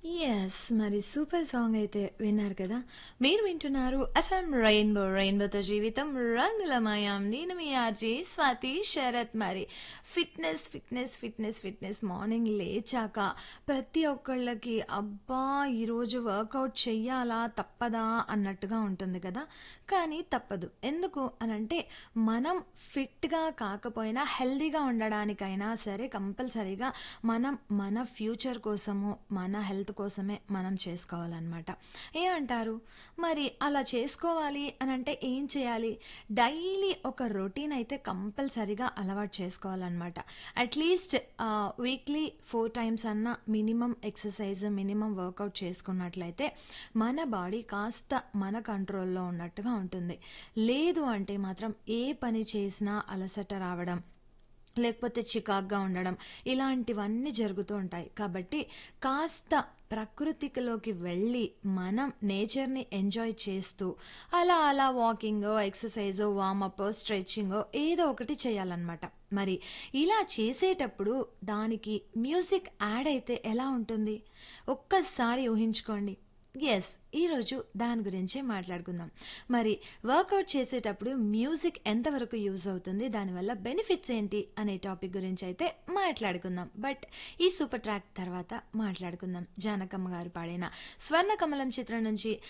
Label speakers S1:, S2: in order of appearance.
S1: Yes. మరి super song అయితే విన్నారు కదా! మీరు వింటున్నారు ఎఫ్ఎం రెయిన్బో. రెయిన్బోతో జీవితం రంగులమయం. నేను మీ ఆర్జే స్వాతి శరత్ మరి. Fitness, fitness, fitness, fitness morning లేచాక ప్రతి ఒక్కళ్ళకి అబ్బా! ఈరోజు వర్కౌట్ చెయ్యాలా? తప్పదా? అన్నట్టుగా ఉంటుంది కదా! కానీ తప్పదు. ఎందుకు అనంటే మనం ఫిట్‌గా కాకపోయినా హెల్తీగా ఉండడానికైనా సరే కంపల్సరీగా మనం మన ఫ్యూచర్ కోసము, మన హెల్త్ కోసమే మనం చేసుకోవాలనమాట. ఏమంటారు? మరి అలా చేసుకోవాలి అనంటే ఏం చేయాలి? డైలీ ఒక రొటీన్ అయితే కంపల్సరీగా అలవాటు చేసుకోవాలనమాట. అట్‌లీస్ట్ ఆహ్, వీక్లీ 4 టైమ్స్ అన్నా మినిమమ్ ఎక్సర్‌సైజ్, మినిమమ్ వర్కౌట్ చేసుకున్నట్లయితే మన బాడీ కాస్త మన కంట్రోల్‌లో ఉన్నట్టుగా ఉంటుంది. లేదు అంటే మాత్రం ఏ పని చేసినా అలసట రావడం, లేకపోతే చికాకుగా ఉండడం ఇలాంటివన్నీ జరుగుతూ ఉంటాయి. కాబట్టి కాస్త ప్రకృతిలోకి వెళ్ళి మనం నేచర్‌ని ఎంజాయ్ చేస్తూ అలా అలా వాకింగో, ఎక్సర్‌సైజో, వార్మప్పో, స్ట్రెచింగో ఏదో ఒకటి చేయాలనమాట. మరి ఇలా చేసేటప్పుడు దానికి మ్యూజిక్ యాడ్ అయితే ఎలా ఉంటుంది? ఒక్కసారి ఊహించుకోండి. యెస్. ఈరోజు దాని గురించే మాట్లాడుకుందాం. మరి వర్కౌట్ చేసేటప్పుడు మ్యూజిక్ ఎంతవరకు యూజ్ అవుతుంది? దానివల్ల బెనిఫిట్స్ ఏంటి? అనే టాపిక్ గురించి అయితే మాట్లాడుకుందాం. బట్ ఈ సూపర్ ట్రాక్ తర్వాత మాట్లాడుకుందాం. జానకమ్మ గారు పాడిన 'స్వర్ణకమలం' చిత్రం నుంచి